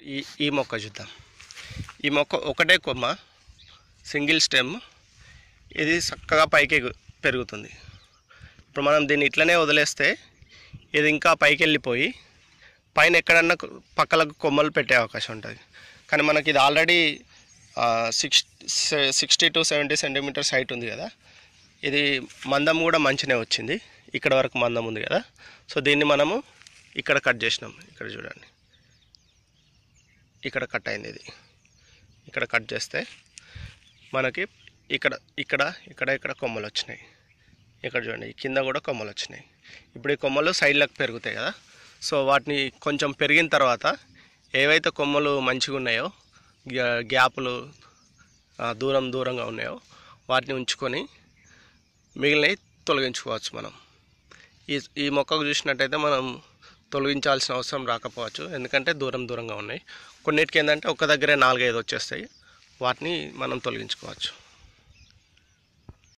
ఈ ఈ మొక్క చూద్దాం ఈ మొక్క ఒకటే కొమ్మ సింగిల్ స్టెమ్ ఇది చక్కగా పైకి ఎగు- పెరుగుతుంది ఇప్పుడు మనం దీన్ని ఇట్లనే వదిలేస్తే ఇది ఇంకా పైకి వెళ్ళిపోయి పైన ఎక్కడన్నా కొ- పక్కలకు కొమ్మలు పెట్టే అవకాశం ఉంటుంది కానీ మనకి ఇది already six sixty to seventy centimetres height ఉంది కదా ఇది మందం కూడా మంచినే వచ్చింది ఇక్కడ వరకు మందం ఉంది కదా సో దీన్ని మనము ఇక్కడ కట్ చేసినాం ఇక్కడ చూడండి ఇక్కడ కట్ అయింది ఇది ఇక్కడ కట్ చేస్తే మనకి ఇక్కడ ఇక్కడ ఇక్కడ ఇక్కడ కొమ్మలు వచ్చినాయి ఇక్కడ చూడండి ఈ కింద కూడా కొమ్మలు వచ్చినాయి ఇప్పుడు ఈ కొమ్మలు సైడ్లకు పెరుగుతాయి కదా సో వాటిని కొంచెం పెరిగిన తర్వాత ఏవైతే కొమ్మలు మంచిగా ఉన్నాయో గ్యా- గ్యాపులు ఆ, దూరం దూరంగా ఉన్నాయో వాటిని ఉంచుకొని మిగిలినవి తొలగించుకోవచ్చు మనం ఈ ఈ మొక్కకు చూసినట్టయితే మనం తొలగించాల్సిన అవసరం రాకపోవచ్చు ఎందుకంటే దూరం దూరంగా ఉన్నాయి కొన్నిటికి ఏంటంటే ఒక దగ్గరే నాలుగైదు వచ్చేస్తాయి వాటిని మనం తొలగించుకోవచ్చు